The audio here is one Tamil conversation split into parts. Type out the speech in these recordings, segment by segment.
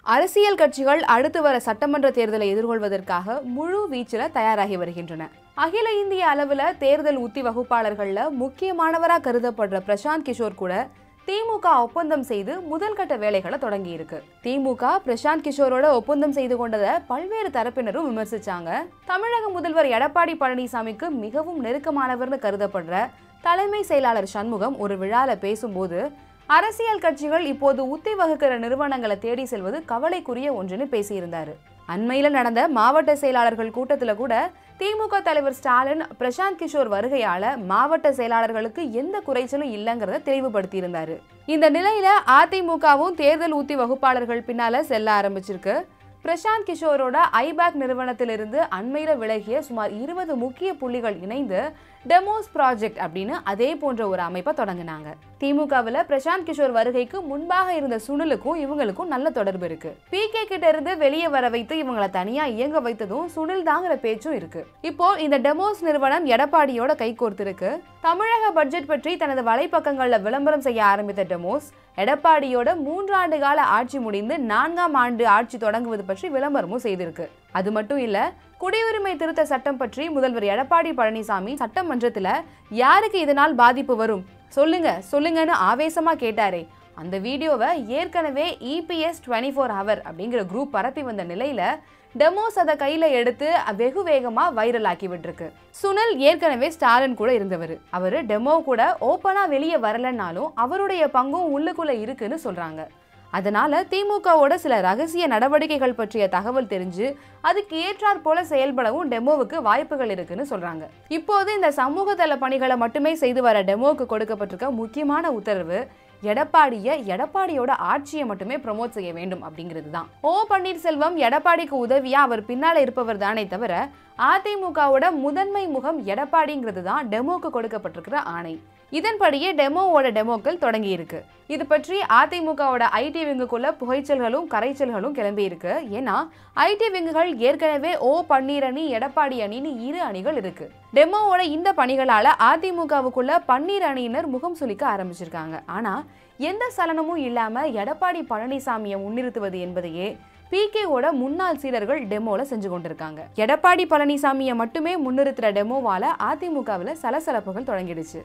அரசியல் கட்சிகள் அடுத்து வர சட்டமன்ற தேர்தலை எதிர்கொள்வதற்காக முழு வீச்சில் தயாராகி வருகின்றன அகில இந்திய அளவில் தேர்தல் உத்தி வகுப்பாளர்கள்ல முக்கியமானவராக கருதப்படுற பிரசாந்த் கிஷோர் கூட திமுக ஒப்பந்தம் செய்து முதல் கட்ட வேலைகளை தொடங்கி இருக்கு திமுக பிரசாந்த் கிஷோரோட ஒப்பந்தம் செய்து கொண்டதை பல்வேறு தரப்பினரும் விமர்சிச்சாங்க தமிழக முதல்வர் எடப்பாடி பழனிசாமிக்கு மிகவும் நெருக்கமானவர்னு கருதப்படுற தலைமை செயலாளர் சண்முகம் ஒரு விழால பேசும்போது அரசியல் கட்சிகள் இப்போது உத்தி வகுக்கிற நிறுவனங்களை தேடி செல்வது கவலைக்குரிய ஒன்றுன்னு பேசியிருந்தாரு அண்மையில் நடந்த மாவட்ட செயலாளர்கள் கூட்டத்துல கூட திமுக தலைவர் ஸ்டாலின் பிரசாந்த் கிஷோர் வருகையால மாவட்ட செயலாளர்களுக்கு எந்த குறைச்சலும் இல்லைங்கிறத தெளிவுபடுத்தியிருந்தாரு இந்த நிலையில அதிமுகவும் தேர்தல் உத்தி வகுப்பாளர்கள் பின்னால செல்ல ஆரம்பிச்சிருக்கு பிரசாந்த் கிஷோரோட ஐபேக் நிறுவனத்திலிருந்து அண்மையில விலகிய சுமார் இருபது முக்கிய புள்ளிகள் இணைந்து டெமோஸ் ப்ராஜெக்ட் அப்படின்னு அதே போன்ற ஒரு அமைப்பை தொடங்கினாங்க திமுகவில் பிரசாந்த் கிஷோர் வருகைக்கு முன்பாக இருந்த சுனிலுக்கும் இவங்களுக்கும் நல்ல தொடர்பு இருக்கு பி கே கிட்ட இருந்து வெளியே வர வைத்து இவங்களை தனியா இயங்க வைத்ததும் சுனில் தாங்கிற பேச்சும் இருக்கு இப்போ இந்த டெமோஸ் நிறுவனம் எடப்பாடியோட கைகோர்த்திருக்கு தமிழக பட்ஜெட் பற்றி தனது வலைப்பக்கங்கள்ல விளம்பரம் செய்ய ஆரம்பித்த டெமோஸ் எடப்பாடியோட மூன்றாண்டு கால ஆட்சி முடிந்து நான்காம் ஆண்டு ஆட்சி தொடங்குவது பற்றி விளம்பரமும் செய்திருக்கு அது மட்டும் இல்ல குடியுரிமை திருத்த சட்டம் பற்றி முதல்வர் எடப்பாடி பழனிசாமி சட்டமன்றத்துல யாருக்கு இதனால் பாதிப்பு வரும் சொல்லுங்க சொல்லுங்கன்னு ஆவேசமா கேட்டாரே அந்த வீடியோவை ஏற்கனவே இபிஎஸ் டுவெண்ட்டி ஃபோர் ஹவர் அப்படிங்கிற குரூப் பரப்பி வந்த நிலையில டெமோஸ் அதை கையில எடுத்து வெகு வேகமா வைரல் ஆக்கி விட்டுருக்கு சுனில் ஏற்கனவே ஸ்டாலின் கூட இருந்தவர் அவரு டெமோ கூட ஓப்பனா வெளியே வரலன்னாலும் அவருடைய பங்கும் உள்ளுக்குள்ள இருக்குன்னு சொல்றாங்க அதனால திமுகவோட சில ரகசிய நடவடிக்கைகள் பற்றிய தகவல் தெரிஞ்சு அதுக்கு ஏற்றாற் போல செயல்படவும் டெமோவுக்கு வாய்ப்புகள் இருக்குன்னு சொல்றாங்க இப்போது இந்த சமூக தள பணிகளை மட்டுமே செய்து வர டெமோவுக்கு கொடுக்கப்பட்டிருக்க முக்கியமான உத்தரவு எடப்பாடிய எடப்பாடியோட ஆட்சியை மட்டுமே ப்ரமோட் செய்ய வேண்டும் அப்படிங்கிறது தான் ஓ பன்னீர்செல்வம் எடப்பாடிக்கு உதவியா அவர் பின்னால இருப்பவர் தானே தவிர அதிமுகவோட முதன்மை முகம் எடப்பாடிங்கிறது தான் டெமோக்கு கொடுக்கப்பட்டிருக்கிற ஆணை இதன்படியே டெமோவோட டெமோக்கள் தொடங்கி இருக்கு இது பற்றி அதிமுகவோட ஐடி விங்குக்குள்ள புகைச்சல்களும் கரைச்சல்களும் கிளம்பி இருக்கு ஏன்னா ஐடி விங்குகள் ஏற்கனவே ஓ பன்னீர் அணி எடப்பாடி அணின்னு இரு அணிகள் இருக்கு டெமோவோட இந்த பணிகளால அதிமுகவுக்குள்ள பன்னீர் அணியினர் முகம் சுளிக்க ஆரம்பிச்சிருக்காங்க ஆனா எந்த சலனமும் இல்லாம எடப்பாடி பழனிசாமியை முன்னிறுத்துவது என்பதையே பிகேவோட முன்னாள் சீடர்கள் டெமோல செஞ்சு கொண்டிருக்காங்க எடப்பாடி பழனிசாமியை மட்டுமே முன்னிறுத்துற டெமோவால அதிமுகவில் சலசலப்புகள் தொடங்கிடுச்சு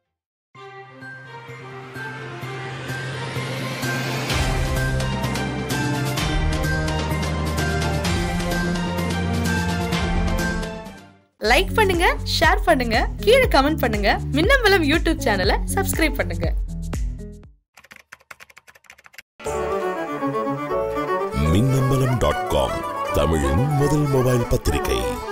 லைக் பண்ணுங்க ஷேர் பண்ணுங்க கீழே கமெண்ட் பண்ணுங்க மின்னம்பலம் யூடியூப் சேனலை சப்ஸ்கிரைப் பண்ணுங்க மின்னம்பலம் டாட் காம் தமிழின் முதல் மொபைல் பத்திரிகை